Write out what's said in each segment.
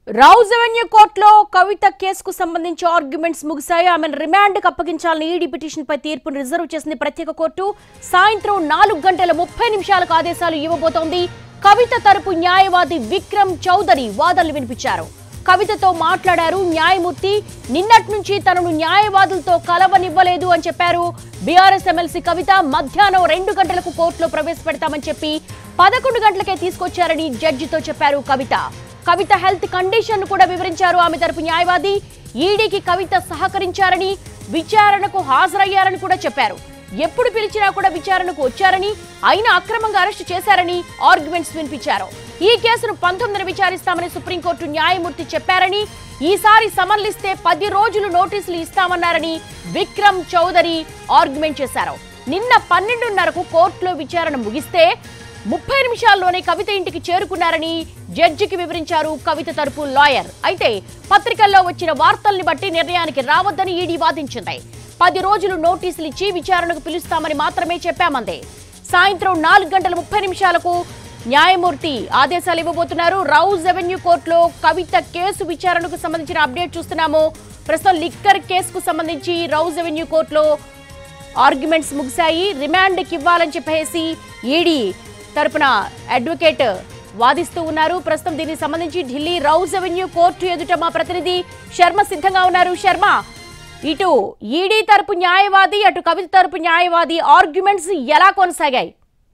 Rouse Avenue కోర్టులో కవిత కేసుకు సంబంధించి ఆర్గ్యుమెంట్స్ ముగిశాయి ఆమెను రిమాండ్కి అప్పగించాలని ఈడీ పిటిషన్ పై తీర్పును రిజర్వ్ చేసింది ప్రత్యేక కోర్టు సాయంత్రం నాలుగు గంటల ముప్పై నిమిషాలకు ఆదేశాలు ఇవ్వబోతోంది కవిత తరపు న్యాయవాది విక్రమ్ చౌదరి వాదనలు వినిపించారు కవితతో మాట్లాడారు న్యాయమూర్తి నిన్నటి నుంచి తనను న్యాయవాదులతో కలవనివ్వలేదు అని చెప్పారు బీఆర్ఎస్ ఎమ్మెల్సీ కవిత మధ్యాహ్నం రెండు గంటలకు కోర్టులో ప్రవేశపెడతామని చెప్పి పదకొండు గంటలకే తీసుకొచ్చారని జడ్జితో చెప్పారు కవిత కవిత హెల్త్ కండిషన్ కూడా వివరించారు ఆమె తరపు న్యాయవాది ఈడీకి కవిత సహకరించారని విచారణకు హాజరయ్యారని కూడా చెప్పారు ఎప్పుడు పిలిచినా కూడా విచారణకు వచ్చారని అయినా అక్రమంగా అరెస్టు చేశారని ఆర్గ్యుమెంట్స్ వినిపించారు ఈ కేసును పంతొమ్మిదిన విచారిస్తామని సుప్రీంకోర్టు న్యాయమూర్తి చెప్పారని ఈసారి సమన్లిస్తే పది రోజులు నోటీసులు ఇస్తామన్నారని విక్రమ్ చౌదరి ఆర్గ్యుమెంట్ చేశారు నిన్న పన్నెండున్నరకు కోర్టులో విచారణ ముగిస్తే ముప్పై నిమిషాల్లోనే కవిత ఇంటికి చేరుకున్నారని జడ్జికి వివరించారు కవిత తరపు లాయర్ అయితే పత్రికల్లో వచ్చిన వార్తల్ని బట్టి నిర్ణయానికి రావద్దని ఈడీ వాదించింది పది రోజులు నోటీసులు ఇచ్చి విచారణకు పిలుస్తామని మాత్రమే చెప్పామంది సాయంత్రం నాలుగు గంటల ముప్పై నిమిషాలకు న్యాయమూర్తి ఆదేశాలు ఇవ్వబోతున్నారు రౌజ్ అవెన్యూ కోర్టులో కవిత కేసు విచారణకు సంబంధించిన అప్డేట్ చూస్తున్నాము ప్రస్తుతం లిక్కర్ కేసుకు సంబంధించి రౌజ్ అవెన్యూ కోర్టులో ఆర్గ్యుమెంట్స్ ముగిశాయి రిమాండ్కి ఇవ్వాలని చెప్పేసి ఈడీ తరపున అడ్వకేట్ వాదిస్తూ ఉన్నారు ప్రస్తుతం దీనికి సంబంధించి ఢిల్లీ రౌజ్ అవెన్యూ కోర్టు ఎదుట మా ప్రతినిధి శర్మ సిద్ధంగా ఉన్నారు శర్మ ఇటు ఈడీ తరపు న్యాయవాది అటు కవిత తరపు న్యాయవాది ఆర్గ్యుమెంట్స్ ఎలా కొనసాగాయి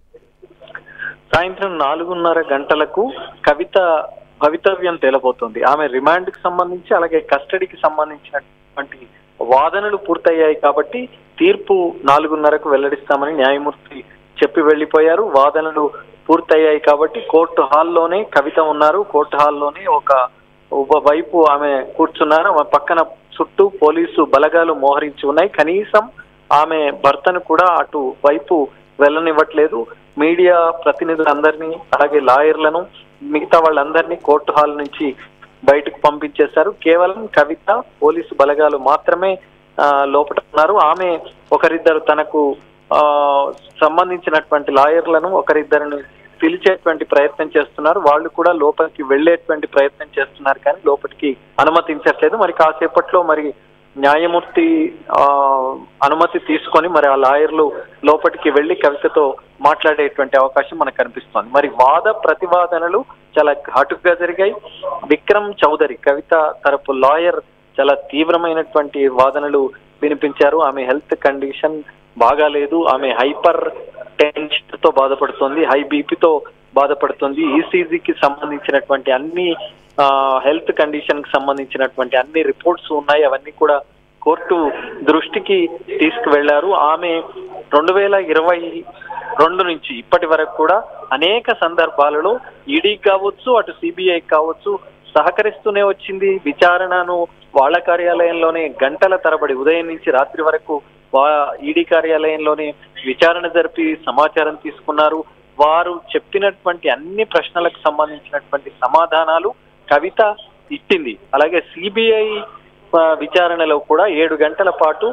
సాయంత్రం నాలుగున్నర గంటలకు కవిత భవితవ్యం తేలబోతుంది ఆమె రిమాండ్ కి సంబంధించి అలాగే కస్టడీకి సంబంధించినటువంటి వాదనలు పూర్తయ్యాయి కాబట్టి తీర్పు నాలుగున్నరకు వెల్లడిస్తామని న్యాయమూర్తి చెప్పి వెళ్లిపోయారు వాదనలు పూర్తయ్యాయి కాబట్టి కోర్టు హాల్లోనే కవిత ఉన్నారు కోర్టు హాల్లోనే ఒక ఒక వైపు ఆమె కూర్చున్నారు ఆమె పక్కన చుట్టూ పోలీసు బలగాలు మోహరించి ఉన్నాయి కనీసం ఆమె భర్తను కూడా అటు వైపు వెళ్ళనివ్వట్లేదు మీడియా ప్రతినిధులందరినీ అలాగే లాయర్లను మిగతా వాళ్ళందరినీ కోర్టు హాల్ నుంచి బయటకు పంపించేశారు కేవలం కవిత పోలీసు బలగాలు మాత్రమే ఆ, లోపల ఉన్నారు ఆమె ఒకరిద్దరు తనకు ఆ సంబంధించినటువంటి లాయర్లను ఒకరిద్దరిని పిలిచేటువంటి ప్రయత్నం చేస్తున్నారు వాళ్ళు కూడా లోపలికి వెళ్ళేటువంటి ప్రయత్నం చేస్తున్నారు కానీ లోపలికి అనుమతించట్లేదు మరి కాసేపట్లో మరి న్యాయమూర్తి ఆ అనుమతి తీసుకొని మరి ఆ లాయర్లు లోపలికి వెళ్లి కవితతో మాట్లాడేటువంటి అవకాశం మనకు కనిపిస్తోంది మరి వాద ప్రతివాదనలు చాలా ఘాటుగా జరిగాయి విక్రమ్ చౌదరి కవిత తరపు లాయర్ చాలా తీవ్రమైనటువంటి వాదనలు వినిపించారు ఆమె హెల్త్ కండిషన్ బాగాలేదు ఆమె హైపర్ టెన్షన్ తో బాధపడుతుంది హై బీపీతో బాధపడుతుంది ఈసీజీకి సంబంధించినటువంటి అన్ని హెల్త్ కండిషన్ కి సంబంధించినటువంటి అన్ని రిపోర్ట్స్ ఉన్నాయి అవన్నీ కూడా కోర్టు దృష్టికి తీసుకువెళ్లారు ఆమె రెండు వేల ఇరవై రెండు నుంచి ఇప్పటి వరకు కూడా అనేక సందర్భాలలో ఈడీ కావచ్చు అటు సిబిఐ కావచ్చు సహకరిస్తూనే వచ్చింది విచారణను వాళ్ళ కార్యాలయంలోనే గంటల తరబడి ఉదయం నుంచి రాత్రి వరకు వా- ఈడీ కార్యాలయంలోనే విచారణ జరిపి సమాచారం తీసుకున్నారు వారు చెప్పినటువంటి అన్ని ప్రశ్నలకు సంబంధించినటువంటి సమాధానాలు కవిత ఇచ్చింది అలాగే సిబిఐ విచారణలో కూడా ఏడు గంటల పాటు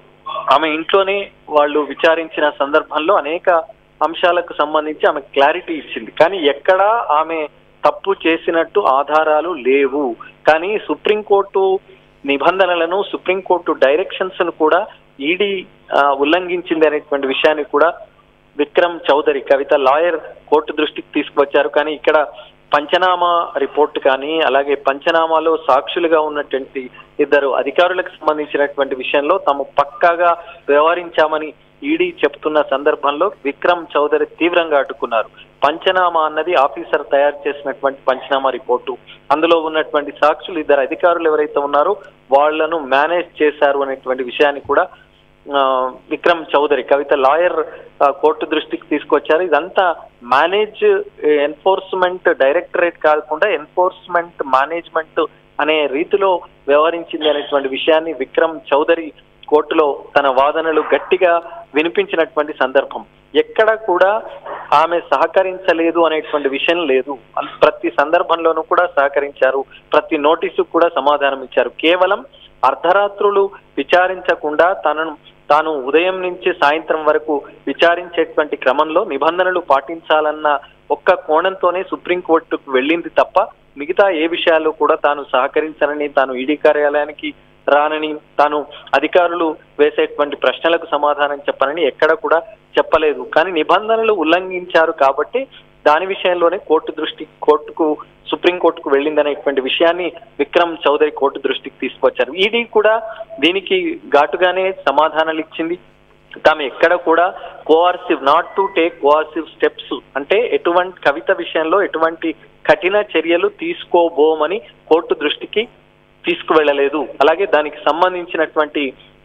ఆమె ఇంట్లోనే వాళ్ళు విచారించిన సందర్భంలో అనేక అంశాలకు సంబంధించి ఆమె క్లారిటీ ఇచ్చింది కానీ ఎక్కడా ఆమె తప్పు చేసినట్టు ఆధారాలు లేవు కానీ సుప్రీంకోర్టు నిబంధనలను సుప్రీంకోర్టు డైరెక్షన్స్ ను కూడా ఈడీ ఉల్లంఘించింది అనేటువంటి విషయాన్ని కూడా విక్రమ్ చౌదరి కవిత లాయర్ కోర్టు దృష్టికి తీసుకువచ్చారు కానీ ఇక్కడ పంచనామా రిపోర్ట్ కానీ అలాగే పంచనామాలో సాక్షులుగా ఉన్నటువంటి ఇద్దరు అధికారులకు సంబంధించినటువంటి విషయంలో తాము పక్కాగా వ్యవహరించామని ఈడీ చెప్తున్న సందర్భంలో విక్రమ్ చౌదరి తీవ్రంగా అడ్డుకున్నారు పంచనామా అన్నది ఆఫీసర్ తయారు చేసినటువంటి పంచనామా రిపోర్టు అందులో ఉన్నటువంటి సాక్షులు ఇద్దరు అధికారులు ఎవరైతే ఉన్నారో వాళ్లను మేనేజ్ చేశారు అనేటువంటి విషయాన్ని కూడా ఆ, విక్రమ్ చౌదరి కవిత లాయర్ ఆ, కోర్టు దృష్టికి తీసుకొచ్చారు ఇదంతా మేనేజ్ ఎన్ఫోర్స్మెంట్ డైరెక్టరేట్ కాకుండా ఎన్ఫోర్స్మెంట్ మేనేజ్మెంట్ అనే రీతిలో వ్యవహరించింది అనేటువంటి విషయాన్ని విక్రమ్ చౌదరి కోర్టులో తన వాదనలు గట్టిగా వినిపించినటువంటి సందర్భం ఎక్కడ కూడా ఆమె సహకరించలేదు అనేటువంటి విషయం లేదు అన్- ప్రతి సందర్భంలోనూ కూడా సహకరించారు ప్రతి నోటీసు కూడా సమాధానం ఇచ్చారు కేవలం అర్ధరాత్రులు విచారించకుండా తనను తాను ఉదయం నుంచి సాయంత్రం వరకు విచారించేటువంటి క్రమంలో నిబంధనలు పాటించాలన్న ఒక్క కోణంతోనే సుప్రీంకోర్టుకు వెళ్ళింది తప్ప మిగతా ఏ విషయాల్లో కూడా తాను సహకరించనని తాను ఈడీ కార్యాలయానికి రానని తాను అధికారులు వేసేటువంటి ప్రశ్నలకు సమాధానం చెప్పనని ఎక్కడ కూడా చెప్పలేదు కానీ నిబంధనలు ఉల్లంఘించారు కాబట్టి దాని విషయంలోనే కోర్టు దృష్టి కోర్టుకు సుప్రీంకోర్టుకు వెళ్ళిందనేటువంటి విషయాన్ని విక్రమ్ చౌదరి కోర్టు దృష్టికి తీసుకొచ్చారు ఈడీ కూడా దీనికి ఘాటుగానే సమాధానాలు ఇచ్చింది తాము ఎక్కడ కూడా coercive not to take coercive steps అంటే ఎటువంటి కవిత విషయంలో ఎటువంటి కఠిన చర్యలు తీసుకోబోమని కోర్టు దృష్టికి తీసుకువెళ్ళలేదు అలాగే దానికి సంబంధించినటువంటి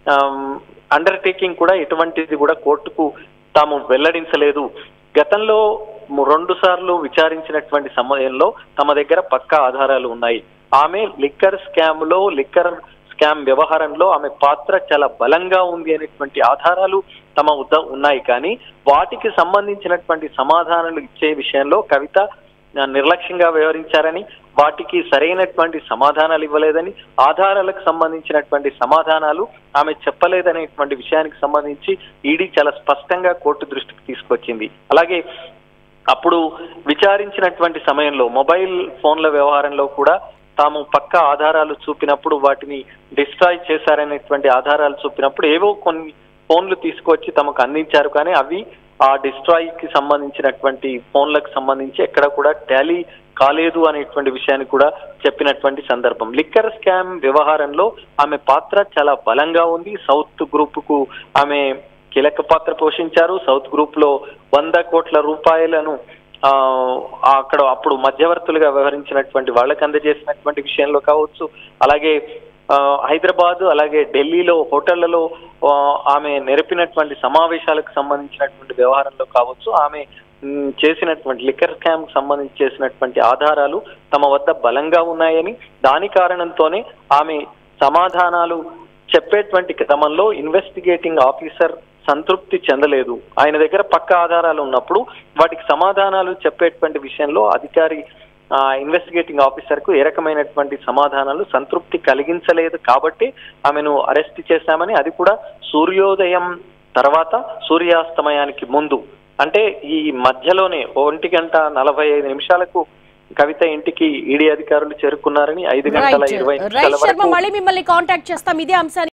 అండర్టేకింగ్ కూడా ఎటువంటిది కూడా కోర్టుకు తాము వెల్లడించలేదు గతంలో రెండు సార్లు విచారించినటువంటి సమయంలో తమ దగ్గర పక్కా ఆధారాలు ఉన్నాయి ఆమె లిక్కర్ స్కామ్ లో లిక్కర్ స్కామ్ వ్యవహారంలో ఆమె పాత్ర చాలా బలంగా ఉంది అనేటువంటి ఆధారాలు తమ వద్ద ఉన్నాయి కానీ వాటికి సంబంధించినటువంటి సమాధానాలు ఇచ్చే విషయంలో కవిత నిర్లక్ష్యంగా వ్యవహరించారని వాటికి సరైనటువంటి సమాధానాలు ఇవ్వలేదని ఆధారాలకు సంబంధించినటువంటి సమాధానాలు ఆమె చెప్పలేదనేటువంటి విషయానికి సంబంధించి ఈడీ చాలా స్పష్టంగా కోర్టు దృష్టికి తీసుకొచ్చింది అలాగే అప్పుడు విచారించినటువంటి సమయంలో మొబైల్ ఫోన్ల వ్యవహారంలో కూడా తాము పక్క ఆధారాలు చూపినప్పుడు వాటిని డిస్ట్రాయ్ చేశారనేటువంటి ఆధారాలు చూపినప్పుడు ఏవో కొన్ని ఫోన్లు తీసుకొచ్చి తమకు అందించారు కానీ అవి ఆ డిస్ట్రాయ్ కి సంబంధించినటువంటి ఫోన్లకు సంబంధించి ఎక్కడ కూడా టాలీ కాలేదు అనేటువంటి విషయాన్ని కూడా చెప్పినటువంటి సందర్భం లిక్కర్ స్కామ్ వ్యవహారంలో ఆమె పాత్ర చాలా బలంగా ఉంది సౌత్ గ్రూప్ కు ఆమె కీలక పాత్ర పోషించారు సౌత్ గ్రూప్ లో వంద కోట్ల రూపాయలను ఆ అక్కడ అప్పుడు మధ్యవర్తులుగా వ్యవహరించినటువంటి వాళ్ళకి అందజేసినటువంటి విషయంలో కావచ్చు అలాగే హైదరాబాద్ అలాగే ఢిల్లీలో హోటళ్లలో ఆమె నెరపినటువంటి సమావేశాలకు సంబంధించినటువంటి వ్యవహారంలో కావచ్చు ఆమె చేసినటువంటి లిక్కర్ స్కామ్ సంబంధించి చేసినటువంటి ఆధారాలు తమ వద్ద బలంగా ఉన్నాయని దాని కారణంతోనే ఆమె సమాధానాలు చెప్పేటువంటి క్రమంలో ఇన్వెస్టిగేటింగ్ ఆఫీసర్ సంతృప్తి చెందలేదు ఆయన దగ్గర పక్క ఆధారాలు ఉన్నప్పుడు వాటికి సమాధానాలు చెప్పేటువంటి విషయంలో అధికారి ఇన్వెస్టిగేటింగ్ ఆఫీసర్ కు ఏ రకమైనటువంటి సమాధానాలు సంతృప్తి కలిగించలేదు కాబట్టి ఆమెను అరెస్ట్ చేశామని అది కూడా సూర్యోదయం తర్వాత సూర్యాస్తమయానికి ముందు అంటే ఈ మధ్యలోనే ఒంటి గంట నలభై ఐదు నిమిషాలకు కవిత ఇంటికి ఈడీ అధికారులు చేరుకున్నారని ఐదు గంటల ఇరవై నిమిషాల రైట్ శర్మ వరకు మళ్ళీ మిమ్మల్ని కాంటాక్ట్ చేస్తాం ఇదే అంశాన్ని